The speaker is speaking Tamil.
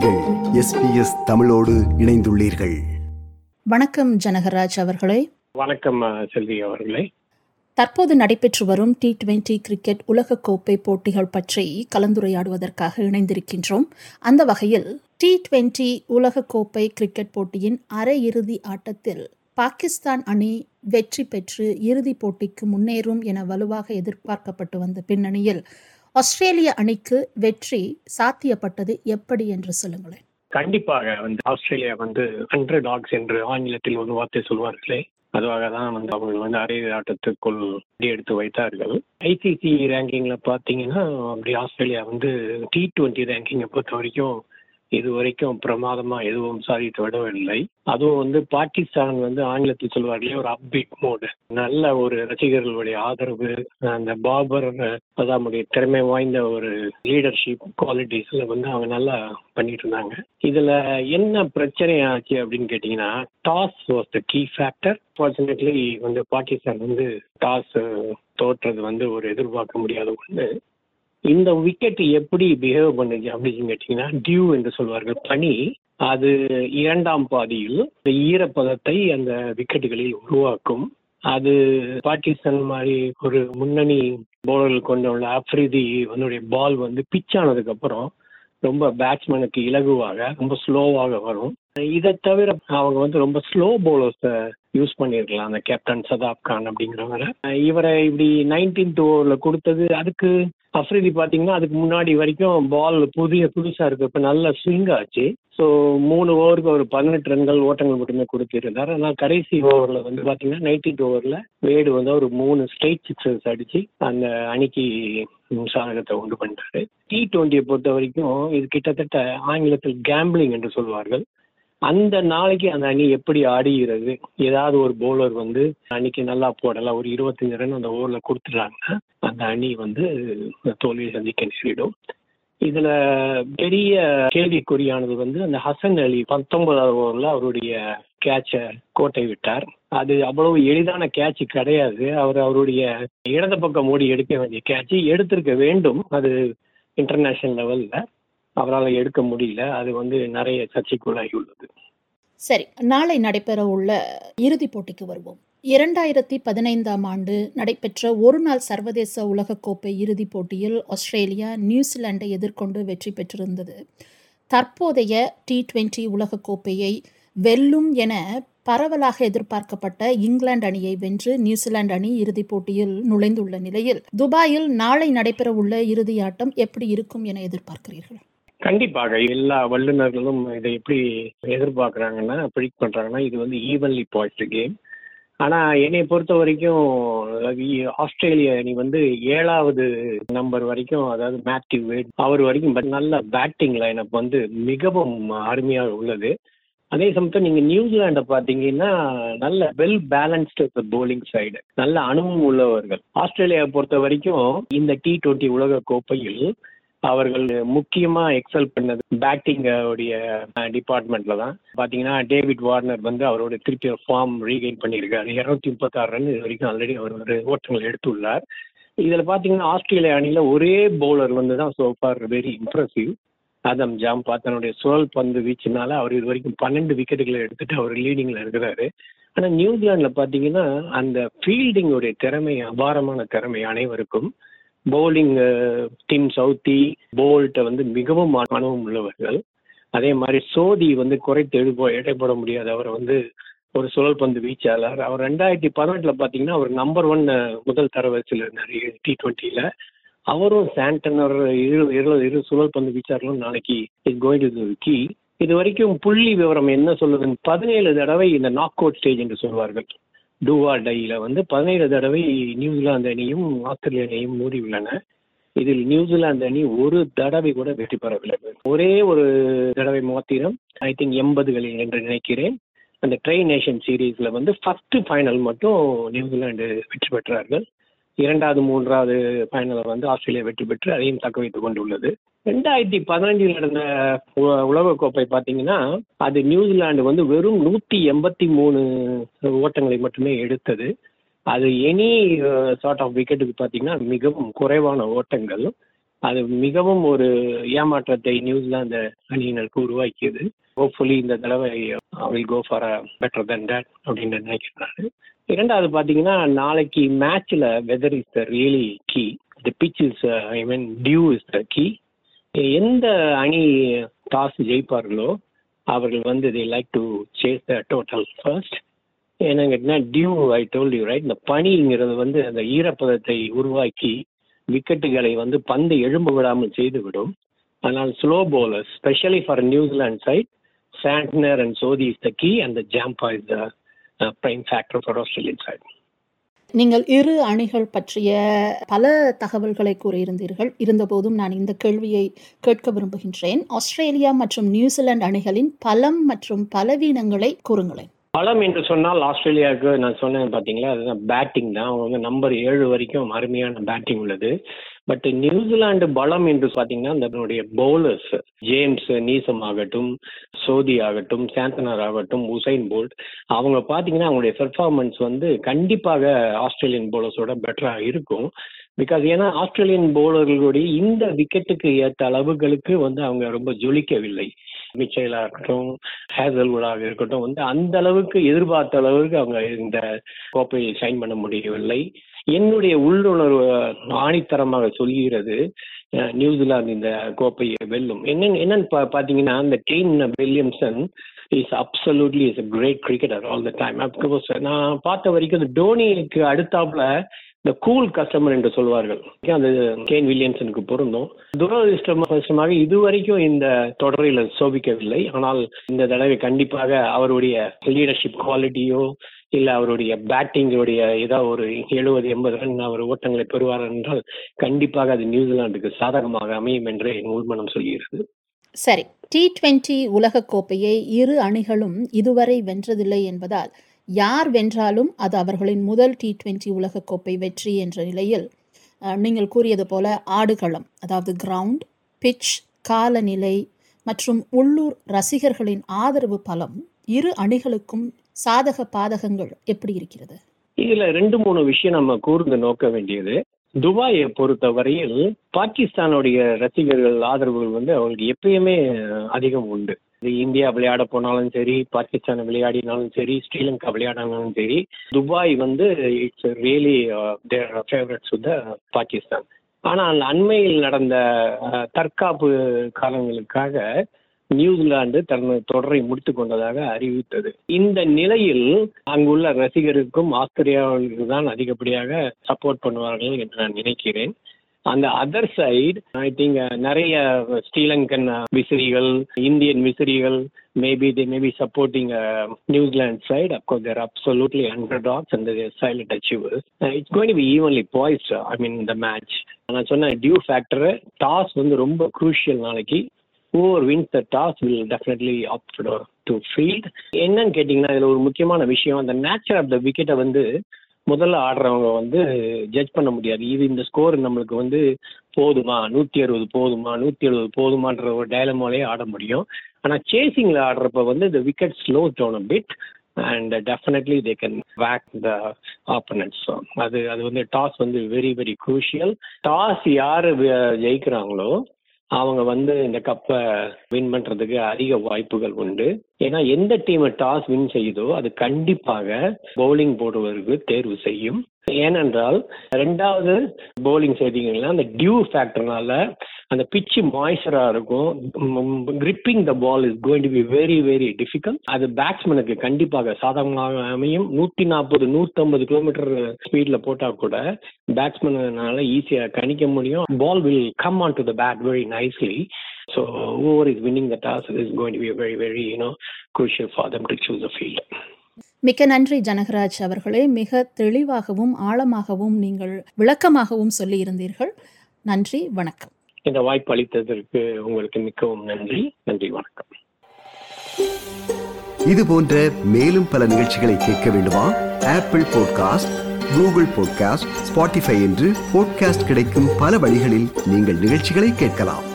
நீங்கள் எஸ்பிஎஸ் தமிழோடு இணைந்துள்ளீர்கள் வணக்கம் ஜனகராஜ் அவர்களே வணக்கம் அஹ், செல்வி அவர்களே தற்போது நடைபெற்று வரும் டி டுவெண்டி கிரிக்கெட் உலகக்கோப்பை போட்டிகள் பற்றி கலந்துரையாடுவதற்காக இணைந்திருக்கின்றோம் அந்த வகையில் டி டுவெண்டி உலகக்கோப்பை கிரிக்கெட் போட்டியின் அரையிறுதி ஆட்டத்தில் பாகிஸ்தான் அணி வெற்றி பெற்று இறுதிப் போட்டிக்கு முன்னேறும் என வலுவாக எதிர்பார்க்கப்பட்டு வந்த பின்னணியில் ஆஸ்திரேலிய அணிக்கு வெற்றி சாத்தியப்பட்டது எப்படி என்று சொல்லுங்களேன் கண்டிப்பாக வந்து ஆஸ்திரேலியா வந்து ஹண்ட்ரட் டாக்ஸ் என்று ஆங்கிலத்தில் ஒரு வார்த்தை சொல்வார்களே அதுவாக தான் வந்து அவர்கள் வந்து அரை ஆட்டத்துக்குள் அடி எடுத்து வைத்தார்கள் ஐசிசி ரேங்கிங்ல பார்த்தீங்கன்னா அப்படி ஆஸ்திரேலியா வந்து டி டுவெண்ட்டி ரேங்கிங்கை பொறுத்த வரைக்கும் இது வரைக்கும் பிரமாதமா எதுவும் சாதித்து விடவில்லை அதுவும் வந்து பாகிஸ்தான் வந்து ஆங்கிலத்தில் சொல்வார்களே ஒரு அப்பீட் மோடு நல்ல ஒரு ரசிகர்களுடைய ஆதரவு அந்த பாபர் அதாமுடைய திறமை வாய்ந்த ஒரு லீடர்ஷிப் குவாலிட்டிஸ்ல வந்து அவங்க நல்லா பண்ணிட்டு இருந்தாங்க இதுல என்ன பிரச்சனை ஆச்சு அப்படின்னு கேட்டீங்கன்னா toss was the key factor fortunately வந்து பாகிஸ்தான் வந்து டாஸ் தோற்றது வந்து ஒரு எதிர்பார்க்க முடியாத ஒன்று இந்த விக்கெட் எப்படி பிஹேவ் பண்ணுச்சு அப்படின்னு கேட்டீங்கன்னா டியூ என்று சொல்வார்கள் பனி அது இரண்டாம் பாதியில் இந்த ஈரப்பதத்தை அந்த விக்கெட்டுகளில் உருவாக்கும் அது பாகிஸ்தான் மாதிரி ஒரு முன்னணி பவுலர்கள் கொண்டுள்ள அப்ரிதி அதனுடைய பால் வந்து பிச் ஆனதுக்கு அப்புறம் ரொம்ப பேட்ஸ்மேனுக்கு இலகுவாக ரொம்ப ஸ்லோவாக வரும் இதை தவிர அவங்க வந்து ரொம்ப ஸ்லோ பவுலர்ஸை யூஸ் பண்ணியிருக்கலாம் அந்த கேப்டன் சதாப் கான் அப்படிங்கிறவரை இவரை இப்படி நைன்டீன்த் ஓவரில் கொடுத்தது அதுக்கு அஃப்ரிதி பார்த்தீங்கன்னா அதுக்கு முன்னாடி வரைக்கும் பால் புதிய புதுசாக இருக்கு இப்போ நல்ல ஸ்விங் ஆச்சு ஸோ மூணு ஓவருக்கு ஒரு பதினெட்டு ரன்கள் ஓட்டங்கள் மட்டுமே கொடுத்திருந்தார் ஆனால் கடைசி ஓவரில் வந்து பார்த்தீங்கன்னா நைன்டீன்த் ஓவரில் வேடு வந்து ஒரு மூணு ஸ்ட்ரைட் சிக்ஸஸ் அடிச்சு அந்த அணிக்கு சாதகத்தை உண்டு பண்ணிட்டாரு டி டுவெண்ட்டியை பொறுத்த வரைக்கும் இது கிட்டத்தட்ட ஆங்கிலத்தில் கேம்பிளிங் என்று சொல்வார்கள் அந்த நாளைக்கு அந்த அணி எப்படி ஆடுகிறது ஏதாவது ஒரு பவுலர் வந்து அன்னைக்கு நல்லா போடலாம் ஒரு இருபத்தஞ்சு ரன் அந்த ஓவர்ல கொடுத்துட்டாங்கன்னா அந்த அணி வந்து தோல்வியை சந்திக்க நேரிடும் இதுல பெரிய கேள்விக்குறியானது வந்து அந்த ஹசன் அலி பத்தொன்பதாவது ஓவர்ல அவருடைய கேட்சை கோட்டை விட்டார் அது அவ்வளவு எளிதான கேட்ச் கிடையாது அவர் அவருடைய இடது பக்கம் ஓடி எடுக்க வேண்டிய கேட்ச் எடுத்திருக்க வேண்டும் அது இன்டர்நேஷனல் லெவல்ல அவரால் எடுக்க முடியல அது வந்து நிறைய சர்ச்சைக்குள்ளாகி உள்ளது சரி நாளை நடைபெற உள்ள இறுதிப் போட்டிக்கு வருவோம் இரண்டாயிரத்தி பதினைந்தாம் ஆண்டு நடைபெற்ற ஒருநாள் சர்வதேச உலகக்கோப்பை இறுதிப் போட்டியில் ஆஸ்திரேலியா நியூசிலாண்டை எதிர்கொண்டு வெற்றி பெற்றிருந்தது தற்போதைய டி டுவெண்டி உலகக்கோப்பையை வெல்லும் என பரவலாக எதிர்பார்க்கப்பட்ட இங்கிலாந்து அணியை வென்று நியூசிலாந்து அணி இறுதிப் போட்டியில் நுழைந்துள்ள நிலையில் துபாயில் நாளை நடைபெற உள்ள இறுதி ஆட்டம் எப்படி இருக்கும் என எதிர்பார்க்கிறீர்கள் கண்டிப்பாக எல்லா வல்லுநர்களும் இதை எப்படி எதிர்பார்க்குறாங்கன்னா ப்ரிடிக் பண்ணுறாங்கன்னா இது வந்து ஈவன்லி பாய்ஸ்டு கேம் ஆனால் என்னை பொறுத்த வரைக்கும் இ- ஆஸ்திரேலிய அணி வந்து ஏழாவது நம்பர் வரைக்கும் அதாவது மேத்யூ வேட் அவர் வரைக்கும் but நல்ல பேட்டிங் லைனப் வந்து மிகவும் அருமையாக உள்ளது அதே சமயத்தில் நீங்கள் நியூசிலாண்டை பார்த்தீங்கன்னா நல்ல வெல் பேலன்ஸ்டு போலிங் சைடு நல்ல அனுபவம் உள்ளவர்கள் ஆஸ்திரேலியாவை பொறுத்த வரைக்கும் இந்த டி டுவெண்ட்டி உலக கோப்பையில் அவர்கள் முக்கியமா எக்ஸல் பண்ணது பேட்டிங் உடைய டிபார்ட்மெண்ட்ல தான் பாத்தீங்கன்னா டேவிட் வார்னர் வந்து அவரோட திருப்பி ஃபார்ம் ரீகெயின் பண்ணியிருக்காரு இருநூத்தி முப்பத்தாறு ரன் இது வரைக்கும் ஆல்ரெடி அவர் ஒரு ஓட்டங்கள் எடுத்துள்ளார் இதுல பாத்தீங்கன்னா ஆஸ்திரேலியா அணியில ஒரே பவுலர் வந்து தான் so far very impressive Adam Zampa தன்னுடைய சுழல் பந்து வீச்சுனால அவர் இது வரைக்கும் பன்னெண்டு விக்கெட்டுகளை எடுத்துட்டு அவர் லீடிங்ல இருக்கிறாரு ஆனா நியூசிலாந்துல பாத்தீங்கன்னா அந்த ஃபீல்டிங் உடைய திறமை அபாரமான திறமை அனைவருக்கும் பவுலிங் டிம் சவுத்தி போல்ட்டை வந்து மிகவும் அனுபவம் உள்ளவர்கள் அதே மாதிரி சோதி வந்து குறைத்து எழுப்ப எடைப்பட முடியாத அவரை வந்து ஒரு சுழல் பந்து வீச்சாளர் அவர் ரெண்டாயிரத்தி பதினெட்டுல பாத்தீங்கன்னா அவர் நம்பர் ஒன் முதல் தரவரிசையில் இருந்தார் டி டுவெண்ட்டியில் அவரும் சாண்டனர் இரு இரு இரு சுழல் பந்து வீச்சாளர்களும் நாளைக்கு இஸ் கோயிங் டு கீ இது வரைக்கும் புள்ளி விவரம் என்ன சொல்லுதுன்னு பதினேழு தடவை இந்த நாக் அவுட் ஸ்டேஜ் என்று சொல்வார்கள் டூவா டைல வந்து பதினேழு தடவை நியூசிலாந்து அணியும் ஆஸ்திரேலிய அணியும் மூடி உள்ளன இதில் நியூசிலாந்து அணி ஒரு தடவை கூட வெற்றி பெறவில்லை ஒரே ஒரு தடவை மாத்திரம் ஐ திங்க் எண்பதுகளில் என்று நினைக்கிறேன் அந்த ட்ரை நேஷன் சீரீஸ்ல வந்து ஃபர்ஸ்ட் ஃபைனல் மட்டும் நியூசிலாந்து வெற்றி பெற்றார்கள் இரண்டாவது மூன்றாவது ஃபைனலை வந்து ஆஸ்திரேலியா வெற்றி பெற்று அதையும் தக்க வைத்துக் கொண்டுள்ளது ரெண்டாயிரத்தி பதினஞ்சில் நடந்த உ- உலகக்கோப்பை பார்த்தீங்கன்னா அது நியூசிலாந்து வந்து வெறும் நூற்றி எண்பத்தி மூணு ஓட்டங்களை மட்டுமே எடுத்தது அது எனி சார்ட் ஆஃப் விக்கெட்டுக்கு பார்த்தீங்கன்னா மிகவும் குறைவான ஓட்டங்கள் அது மிகவும் ஒரு ஏமாற்றத்தை நியூசிலாந்து அணியினருக்கு உருவாக்கியது ஹோப்ஃபுல்லி இந்த தடவை will go for a better then that அப்படின்னு நினைக்கிறாரு இரண்டாவது பார்த்தீங்கன்னா நாளைக்கு மேட்ச்ல weather is the really key the pitch is I mean dew is the key எந்த அணி டாஸ் ஜெயிப்பார்களோ அவர்கள் வந்து they like to chase the total first ஏன்னா கேட்டிங்கன்னா dew I told you right இந்த பனிங்கிறது வந்து அந்த ஈரப்பதத்தை உருவாக்கி விக்கெட்டுகளை வந்து பந்து எழும்ப விடாமல் செய்துவிடும் அதனால் slow bowlers specially for New Zealand side Santner and Sodhi is the key and the Zampa is the prime factor for Australian side நீங்கள் இரு அணிகள் பற்றிய பல தகவல்களை கூறியிருந்தீர்கள் இருந்தபோதும் நான் இந்த கேள்வியை கேட்க விரும்புகின்றேன் ஆஸ்திரேலியா மற்றும் நியூசிலாந்து அணிகளின் பலம் மற்றும் பலவீனங்களை கூறுங்களேன் பலம் என்று சொன்னால் ஆஸ்திரேலியாவுக்கு நான் சொன்னேன் பார்த்தீங்களா அதுதான் பேட்டிங் தான் அவங்க வந்து நம்பர் ஏழு வரைக்கும் அருமையான பேட்டிங் உள்ளது பட் நியூசிலாந்து பலம் என்று பார்த்தீங்கன்னா அதனுடைய பவுலர்ஸ் ஜேம்ஸ் நீசம் ஆகட்டும் சோதி ஆகட்டும் சாந்தனர் ஆகட்டும் உசைன் போல்ட் அவங்க பார்த்தீங்கன்னா அவங்களுடைய பெர்ஃபார்மன்ஸ் வந்து கண்டிப்பாக ஆஸ்திரேலியன் பவுலர்ஸோட பெட்டராக இருக்கும் பிகாஸ் ஏன்னா ஆஸ்திரேலியன் பவுலர்களுடைய இந்த விக்கெட்டுக்கு ஏற்ற அளவுகளுக்கு வந்து அவங்க ரொம்ப ஜொலிக்கவில்லை மிச்சைலா இருக்கட்டும் ஹேசல்வுடாக இருக்கட்டும் வந்து அந்த அளவுக்கு எதிர்பார்த்த அளவுக்கு அவங்க இந்த கோப்பையை சைன் பண்ண முடியவில்லை என்னுடைய உள்ளுணர்வு ஆணித்தரமாக சொல்கிறது அஹ், நியூசிலாந்து இந்த கோப்பையை வெல்லும் என்னன்னு என்னன்னு பா- பாத்தீங்கன்னா இந்த Kane Williamson is absolutely is a great cricketer all the time of course நான் பார்த்த வரைக்கும் இந்த டோனிக்கு அடுத்தாப்புல இந்த கூல் கஸ்டமர் என்று சொல்வார்கள் அது கேன் வில்லியம்சனுக்கு பொருந்தும் துரதிருஷ்டமாக இதுவரைக்கும் இந்த தொடரில் சோபிக்கவில்லை ஆனால் இந்த தடவை கண்டிப்பாக அவருடைய லீடர்ஷிப் குவாலிட்டியோ இல்ல அவருடைய பேட்டிங்களுடைய ஏதாவது ஒரு எழுபது எண்பது ரன் அவர் ஓட்டங்களை பெறுவார் என்றால் கண்டிப்பாக அது நியூசிலாந்துக்கு சாதகமாக அமையும் என்று என் உள்மனம் சொல்கிறது சரி டி டுவெண்டி உலகக்கோப்பையை இரு அணிகளும் இதுவரை வென்றதில்லை என்பதால் யார் வென்றாலும் அது அவர்களின் முதல் டி டுவெண்டி உலகக்கோப்பை வெற்றி என்ற நிலையில் அஹ், நீங்கள் கூறியது போல ஆடுகளம் அதாவது கிரவுண்ட் பிட்ச் காலநிலை மற்றும் உள்ளூர் ரசிகர்களின் ஆதரவு பலம் இரு அணிகளுக்கும் சாதக பாதகங்கள் எப்படி இருக்கிறது இதுல ரெண்டு மூணு விஷயம் நம்ம கூர்ந்து நோக்க வேண்டியது துபாயை பொறுத்த வரையில் பாகிஸ்தானுடைய ரசிகர்கள் ஆதரவுகள் வந்து அவங்களுக்கு எப்பயுமே அதிகம் உண்டு இது இந்தியா விளையாட போனாலும் சரி பாகிஸ்தான் விளையாடினாலும் சரி ஸ்ரீலங்கா விளையாடினாலும் சரி துபாய் வந்து it's really their favourites the Pakistan ஆனால் அண்மையில் நடந்த அஹ், தற்காப்பு காலங்களுக்காக நியூசிலாந்து தன் தொடரை முடித்து கொண்டதாக அறிவித்தது இந்த நிலையில் அங்குள்ள ரசிகருக்கும் ஆஸ்திரேலியாவிற்கு தான் அதிகப்படியாக சப்போர்ட் பண்ணுவார்கள் என்று நான் நினைக்கிறேன் அந்த அதர் சைடு ஐ திங்க் நிறைய ஸ்ரீலங்கன் விசிறிகள் இந்தியன் விசிறிகள் maybe they maybe supporting New Zealand side of course they're absolutely underdogs and silent achievers it's going be evenly poised I mean இந்த மேட்ச் நான் சொன்ன டியூ ஃபேக்டர் டாஸ் வந்து ரொம்ப குரூஷியல் நாளைக்கு whoever wins the toss will definitely opt to field என்னன்னு கேட்டிங்கன்னா இதில் ஒரு முக்கியமான விஷயம் அந்த நேச்சர் ஆஃப் த விக்கெட்டை வந்து முதல்ல ஆடுறவங்க வந்து ஜட்ஜ் பண்ண முடியாது இது இந்த ஸ்கோர் நம்மளுக்கு வந்து போதுமா நூற்றி அறுபது போதுமா நூற்றி எழுபது போதுமான்ற ஒரு டயலமோலே ஆட முடியும் ஆனால் சேசிங்கில் ஆடுறப்ப வந்து இந்த wicket slows down a bit and definitely they can back the opponents அது அது வந்து டாஸ் வந்து வெரி வெரி குரூஷியல் டாஸ் யார் ஜெயிக்கிறாங்களோ அவங்க வந்து இந்த கப்பை வின் பண்றதுக்கு அதிக வாய்ப்புகள் உண்டு ஏன்னா எந்த டீம் டாஸ் வின் செய்யுதோ அது கண்டிப்பாக பவுலிங் போடுவதற்கு தேர்வு செய்யும் ஏனென்றால் ரெண்டாவது பவுலிங் செய்தீங்கன்னா அந்த டியூ ஃபேக்டர்னால அந்த பிச்சு மாய்ச்சரா இருக்கும் gripping the ball is going to be very very difficult அது பேட்ஸ்மேனுக்கு கண்டிப்பாக சாதகமாக அமையும் நூற்றி நாற்பது நூற்றம்பது கிலோமீட்டர் ஸ்பீடில் போட்டால் கூட பேட்ஸ்மேனால ஈஸியாக கணிக்க முடியும் ball will come on to the bat very nicely so whoever is winning the toss is going to be very very you know crucial for them to choose a field மிக்க நன்றி ஜனகராஜ் அவர்களே மிக தெளிவாகவும் ஆழமாகவும் நீங்கள் விளக்கமாகவும் சொல்லியிருந்தீர்கள் நன்றி வணக்கம் இந்த வாய்ப்பு அளித்ததற்கு உங்களுக்கு மிகவும் நன்றி நன்றி வணக்கம் இது போன்ற மேலும் பல நிகழ்ச்சிகளை கேட்க வேண்டுமா Apple podcast Google podcast Spotify என்று பாட்காஸ்ட் கிடைக்கும் பல வழிகளில் நீங்கள் நிகழ்ச்சிகளை கேட்கலாம்